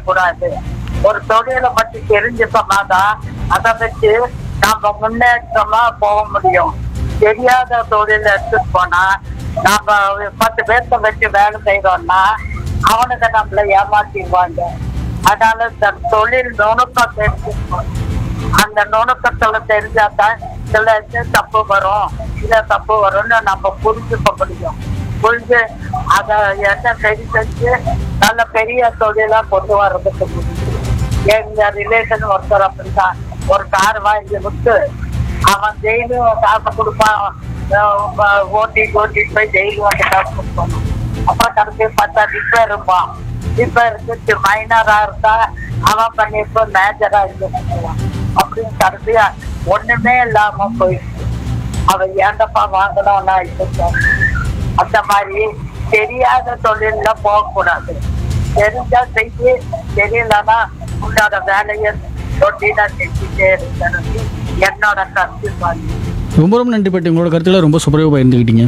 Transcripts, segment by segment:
கூடாது ஒரு தொழிலை பத்தி தெரிஞ்சுட்டோம்னாதான் அதை வச்சு நாம முன்னேற்றமா போக முடியும் தெரியாத தொழில எடுத்துட்டு போனா நாம பத்து பேர்த்த வச்சு வேலை செய்யறோம்னா அவனுக்கு நம்மள ஏமாத்திடுவாங்க அதனால இந்த தொழில் நுணுக்கம் தெரிஞ்சுக்கணும் அந்த நுணுக்கத்துல தெரிஞ்சாதான் சில இது தப்பு வரும் சில தப்பு வரும்னு நம்ம புரிஞ்சுக்க முடியும் புரிஞ்சு அத என்ன சரி செஞ்சு நல்ல பெரிய தொழிலா கொண்டு வர்றதுக்கு முடியும் எங்க ரிலேஷன் ஒருத்தர் அப்படிதான் ஒரு கார் வாங்கி விட்டு அவன் டெய்லியும் காசு கொடுப்பான் அஹ் ஓட்டி ஓட்டிட்டு போய் டெய்லி வந்து காசு கொடுப்பான் அப்புறம் கடைசி பார்த்தா ரிப்பேர் இருப்பான் ரிப்பேர் இருக்கு மைனரா இருந்தா அவன் பண்ணிருப்ப மேஜரா இருந்துருவான் அப்படின்னு கடைசியா ஒண்ணுமே இல்லாம போயிடுச்சு அவன் ஏண்டப்பா வாங்கணும்னா இருக்கேன் அந்த மாதிரி தெரியாத தொழில்ல போகக்கூடாது தெரிஞ்சா செய்து தெரியலன்னா உன்னோட வேலையை ரொட்டீனா செஞ்சுட்டே இருக்கிறது என்னோட கருத்து மாதிரி ரொம்ப ரொம்ப நன்றி பாட்டி உங்களோட கருத்துக்களை ரொம்ப சூப்பராக பகிர்ந்துக்கிட்டீங்க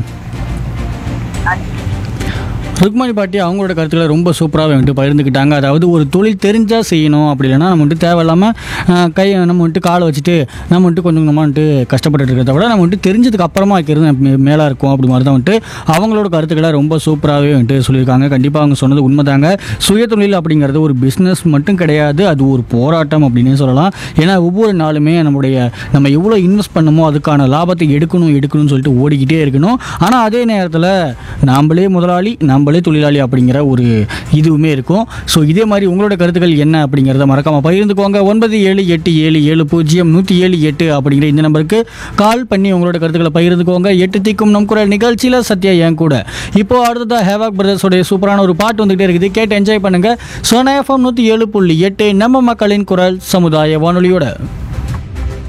ருக்மணி பாட்டி அவங்களோட கருத்துக்களை ரொம்ப சூப்பராக வந்துட்டு பகிர்ந்துக்கிட்டாங்க அதாவது ஒரு தொழில் தெரிஞ்சால் செய்யணும் அப்படி இல்லைன்னா நம்ம வந்துட்டு தேவையில்லாமல் அஹ், கை நம்ம வந்துட்டு காலை வச்சுட்டு நம்ம வந்துட்டு கொஞ்சம் கொஞ்சமாக வந்துட்டு கஷ்டப்பட்டுட்டு இருக்கிறத விட நம்ம வந்துட்டு தெரிஞ்சதுக்கு அப்புறமா வைக்கிறது மே- மேலா இருக்கும் அப்படி மாதிரி தான் வந்துட்டு அவங்களோட கருத்துக்களை ரொம்ப சூப்பராகவே வந்துட்டு சொல்லியிருக்காங்க கண்டிப்பாக அவங்க சொன்னது உண்மைதாங்க சுய தொழில் அப்படிங்கிறது ஒரு பிஸ்னஸ் மட்டும் கிடையாது அது ஒரு போராட்டம் அப்படின்னே சொல்லலாம் ஏன்னா ஒவ்வொரு நாளுமே நம்முடைய நம்ம எவ்வளோ இன்வெஸ்ட் பண்ணமோ அதுக்கான லாபத்தை எடுக்கணும் எடுக்கணும்னு சொல்லிட்டு ஓடிக்கிட்டே இருக்கணும் ஆனால் அதே நேரத்தில் நாம்ளே முதலாளி நாம்ளே தொழிலாளி அப்படிங்கிற ஒரு இதுவுமே இருக்கும் ஸோ இதே மாதிரி உங்களோட கருத்துக்கள் என்ன அப்படிங்கிறத மறக்காமல் பகிர்ந்துக்கோங்க ஒன்பது ஏழு எட்டு ஏழு ஏழு பூஜ்ஜியம் நூற்றி ஏழு எட்டு அப்படிங்கிற இந்த நம்பருக்கு கால் பண்ணி உங்களோட கருத்துக்களை பகிர்ந்துக்கோங்க எட்டு திக்கும் நம் குரல் நிகழ்ச்சியில் சத்யா என் கூட இப்போ அடுத்ததா ஹேவாக் பிரதர்ஸோடைய சூப்பரான ஒரு பாட்டு வந்துகிட்டே இருக்குது கேட்டு என்ஜாய் பண்ணுங்க சோனா எஃப்எம் நூற்றி ஏழு புள்ளி எட்டு நம்ம மக்களின் குரல் சமுதாய வானொலியோட